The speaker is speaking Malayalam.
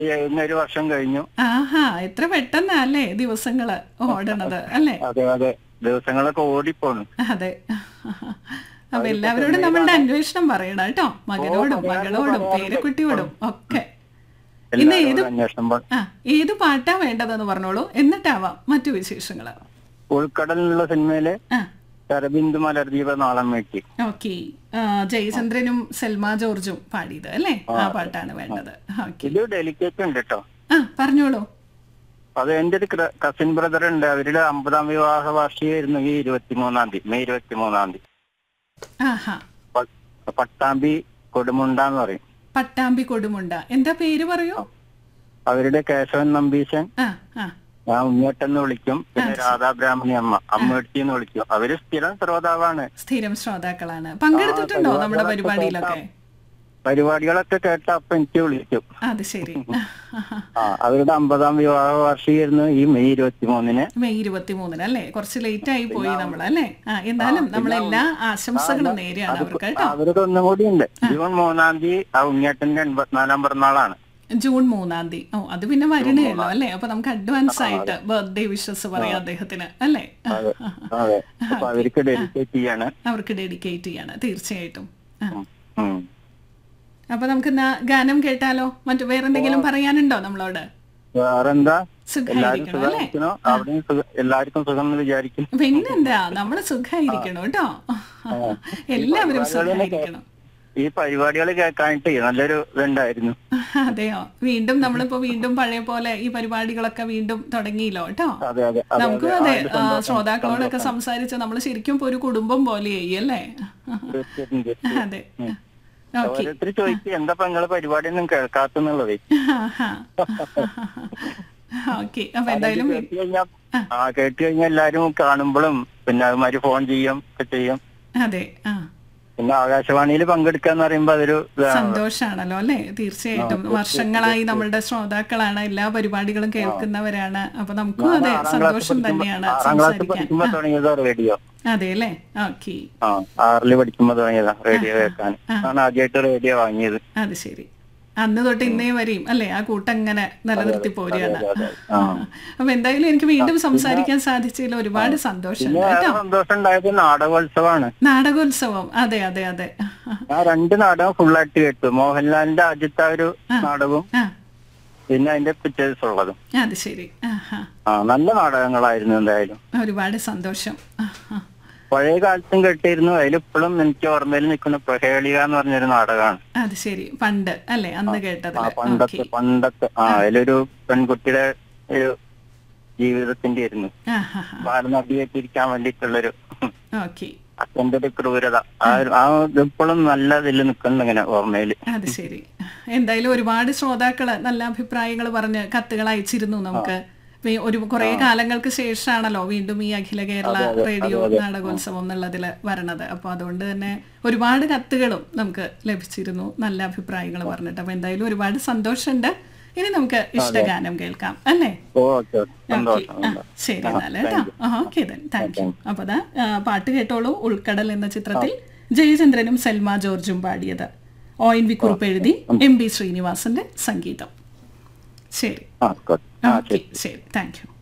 കഴിഞ്ഞ ഒരു വർഷം കഴിഞ്ഞു ആഹാ എത്ര പെട്ടെന്നാ അല്ലേ ദിവസങ്ങള് ഓടണത് അല്ലേ അതെ അതെ ദിവസങ്ങളൊക്കെ ഓടിപ്പോണു അതെ അപ്പൊ എല്ലാവരോടും നമ്മളുടെ അന്വേഷണം പറയണം കേട്ടോ മകനോടും മകളോടും പേരക്കുട്ടിയോടും ഒക്കെ ഇന്ന് ഏത് എല്ലാവരോടും അന്വേഷണം പ- ആ ഏത് പാട്ടാ വേണ്ടതെന്ന് പറഞ്ഞോളൂ എന്നിട്ടാവാം മറ്റു വിശേഷങ്ങള് ഉൾക്കടലിലുള്ള സിനിമയിലെ ആ ശരബിന്ദു മലർദീപ നാളം വെട്ടി ഓക്കെ ജയചന്ദ്രനും സെൽമ ജോർജും പാടിയത് അല്ലേ ആ പാട്ടാണ് വേണ്ടത് ഓക്കെ ഇത് ഡെലിക്കേറ്റ് ഉണ്ട് കേട്ടോ ആ പറഞ്ഞോളൂ അത് എന്റെ ഒരു കസിൻ ബ്രദർ ഉണ്ട് അവരുടെ അമ്പതാം വിവാഹ വാർഷികമായിരുന്നു ഈ ഇരുപത്തിമൂന്നാം തീയതി മെയ് ഇരുപത്തിമൂന്നാം തീയതി ആഹാ പ- പട്ടാമ്പി കൊടുമുണ്ട എന്ന് പറയും പട്ടാമ്പി കൊടുമുണ്ട എന്താ പേര് പറയൂ അവരുടെ കേശവൻ നമ്പീശൻ ആ ആ ആ ഉണ്ണിയേട്ടെന്ന് വിളിക്കും പിന്നെ രാധാ ബ്രാഹ്മണി അമ്മ അമ്മേടുത്തി എന്ന് വിളിക്കും അവര് സ്ഥിരം ശ്രോതാവാണ് സ്ഥിരം ശ്രോതാക്കളാണ് പങ്കെടുത്തിട്ടുണ്ടോ നമ്മുടെ പരിപാടിയിലൊക്കെ പരിപാടികളൊക്കെ കേട്ട അപ്പൊ എനിക്ക് വിളിക്കും അത് ശരി ആ അവരുടെ അമ്പതാം വിവാഹ വാർഷികമായിരുന്നു ഈ മെയ് ഇരുപത്തിമൂന്നിന് മെയ് ഇരുപത്തിമൂന്നിന് അല്ലേ കുറച്ച് ലേറ്റ് ആയി പോയി നമ്മൾ അല്ലേ ആ എന്നാലും നമ്മളെല്ലാ ആശംസകളും നേരെയാണ് അവർക്ക് കേട്ടോ അവർക്ക് ഒന്നും കൂടി ഉണ്ട് ജൂൺ മൂന്നാം തീയതി ആ ഉണ്ണിയേട്ടന്റെ എൺപത്തിനാലാം പിറന്നാളാണ് ജൂൺ മൂന്നാം തീയതി ഓ അത് പിന്നെ വരണേ ഉള്ളൂ അല്ലേ അപ്പൊ നമുക്ക് അഡ്വാൻസ് ആയിട്ട് ബർത്ത്ഡേ വിഷസ് പറയാം അദ്ദേഹത്തിന് അല്ലേ അതെ അതെ അപ്പൊ അവർക്ക് ഡെഡിക്കേറ്റ് ചെയ്യാണ് അവർക്ക് ഡെഡിക്കേറ്റ് ചെയ്യാണ് തീർച്ചയായിട്ടും ആ. ഉം. ഉം. അപ്പൊ നമുക്ക് എന്നാ ഗാനം കേട്ടാലോ മറ്റു വേറെന്തെങ്കിലും പറയാനുണ്ടോ നമ്മളോട് വേറെന്താ എല്ലാരും സുഖായിരിക്കണം അല്ലേ സുഖമായിരിക്കണോ അവിടെയും സുഖ എല്ലാവർക്കും സുഖം എന്ന് വിചാരിക്കും പിന്നെന്താ നമ്മള് സുഖായിരിക്കണം കേട്ടോ എല്ലാവരും സുഖായിരിക്കണം ഈ പരിപാടികൾ കേൾക്കാനായിട്ട് നല്ലൊരു ഇതുണ്ടായിരുന്നു അതെയോ വീണ്ടും നമ്മളിപ്പോ വീണ്ടും പഴയ പോലെ ഈ പരിപാടികളൊക്കെ വീണ്ടും തുടങ്ങിയില്ലോ കേട്ടോ അതെ അതെ അതെ നമുക്കും അതെ ആ, ശ്രോതാക്കളോടൊക്കെ സംസാരിച്ച് നമ്മൾ ശരിക്കും ഇപ്പൊ ഒരു കുടുംബം പോലെയായി അല്ലേ തീർച്ചയായിട്ടും തീർച്ചയായിട്ടും. അതെ ഓക്കെ ഓരോരുത്തർ ചോദിക്കും എന്താ നിങ്ങളെ പരിപാടിയൊന്നും കേൾക്കാത്തുന്നുള്ളത് ഓക്കെ അപ്പൊ എന്തായാലും കേട്ട് കഴിഞ്ഞാൽ ആ കേട്ട് കഴിഞ്ഞാൽ എല്ലാരും കാണുമ്പോഴും പിന്നെ അതുമാതിരി ഫോൺ ചെയ്യും ഒക്കെ ചെയ്യും അതെ ആ പിന്നെ ആകാശവാണിയിൽ പങ്കെടുക്കാന്ന് പറയുമ്പോ അതൊരു ഇതാണ്. സന്തോഷാണല്ലോ അല്ലെ തീർച്ചയായിട്ടും വർഷങ്ങളായി നമ്മളുടെ ശ്രോതാക്കളാണ് എല്ലാ പരിപാടികളും കേൾക്കുന്നവരാണ് അപ്പൊ നമുക്കും അതെ ആറാം ക്ലാസ് സന്തോഷം പഠിക്കുമ്പോ- തന്നെയാണ് ആറാം ക്ലാസ് സംസാരിക്കാൻ പഠിക്കുമ്പോ തുടങ്ങിയതാ റേഡിയോ അതെ അല്ലേ ഓക്കെ ആ ആറില് പഠിക്കുമ്പോ തുടങ്ങിയതാ റേഡിയോ കേൾക്കാൻ ആണ് ആദ്യമായിട്ട് റേഡിയോ വാങ്ങിയത് അത് ശരി അന്ന് തൊട്ട് ഇന്നേ വരെയും അല്ലെ ആ കൂട്ടം ഇങ്ങനെ നിലനിർത്തി പോരുകയാണ് അതെ, ആ. അപ്പൊ എന്തായാലും എനിക്ക് വീണ്ടും സംസാരിക്കാൻ സാധിച്ചതിൽ ഒരുപാട് സന്തോഷമുണ്ട് പിന്നെ കേട്ടോ വേറെ സന്തോഷം ഉണ്ടായത് നാടകോത്സവമാണ് നാടകോത്സവം അതെ അതെ അതെ ആ രണ്ട് നാടകം ഫുള്ളായിട്ട് കേട്ടു മോഹൻലാലിന്റെ ആദ്യത്തെ ഒരു നാടകവും ആ പിന്നെ അതിന്റെ പിക്ചേഴ്സ് ഉള്ളതും അത് ശരി ആ ആ ആ നല്ല നാടകങ്ങളായിരുന്നു എന്തായാലും ഒരുപാട് സന്തോഷം ആ, ആ. പഴയ കാലത്തും കേട്ടിരുന്നു അതിലിപ്പോഴും എനിക്ക് ഓർമ്മയിൽ നിൽക്കുന്ന പ്രഹേളിക എന്ന് പറഞ്ഞൊരു നാടകമാണ് അത് ശരി പണ്ട് അല്ലെ അന്ന് കേട്ടതില് ആ പണ്ടത്തെ പണ്ടത്തെ ആ അതിലൊരു പെൺകുട്ടിയുടെ ഒരു ജീവിതത്തിന്റെ ആയിരുന്നു ആ ഹാ ഹാ ബാലനടിയേറ്റിരിക്കാൻ വേണ്ടിയിട്ടുള്ളൊരു ഓക്കെ അച്ഛന്റെ ഒരു ക്രൂരത ആ ഒരു- ആ ഇപ്പോഴും നല്ല ഇതിൽ നിൽക്കുന്നു ഇങ്ങനെ ഓർമ്മയില് അത് ശരി എന്തായാലും ഒരുപാട് ശ്രോതാക്കള് നല്ല അഭിപ്രായങ്ങൾ പറഞ്ഞ് കത്തുകൾ അയച്ചിരുന്നു നമുക്ക് ഇപ്പൊ ഈ ഒരു കുറെ കാലങ്ങൾക്ക് ശേഷമാണല്ലോ വീണ്ടും ഈ അഖില കേരള റേഡിയോ നാടകോത്സവം എന്നുള്ളതിൽ വരണത് അപ്പൊ അതുകൊണ്ട് തന്നെ ഒരുപാട് കത്തുകളും നമുക്ക് ലഭിച്ചിരുന്നു നല്ല അഭിപ്രായങ്ങൾ പറഞ്ഞിട്ട് അപ്പൊ എന്തായാലും ഒരുപാട് സന്തോഷമുണ്ട് ഇനി നമുക്ക് ഇഷ്ടഗാനം കേൾക്കാം അല്ലേ ഓക്കെ ഓക്കെ സന്തോഷം ആ ശരി എന്നാല് കേട്ടോ ഓക്കെ ദെൻ താങ്ക് യു അപ്പൊ ദാ ആ, പാട്ട് കേട്ടോളൂ ഉൾക്കടൽ എന്ന ചിത്രത്തിൽ ജയചന്ദ്രനും സെൽമ ജോർജും പാടിയത് ഒ എൻ വി കുറിപ്പ് എഴുതി എം ബി ശ്രീനിവാസന്റെ സംഗീതം ശരി ആ ആയിക്കോട്ടെ. ആ ഓക്കെ ശരി താങ്ക് യു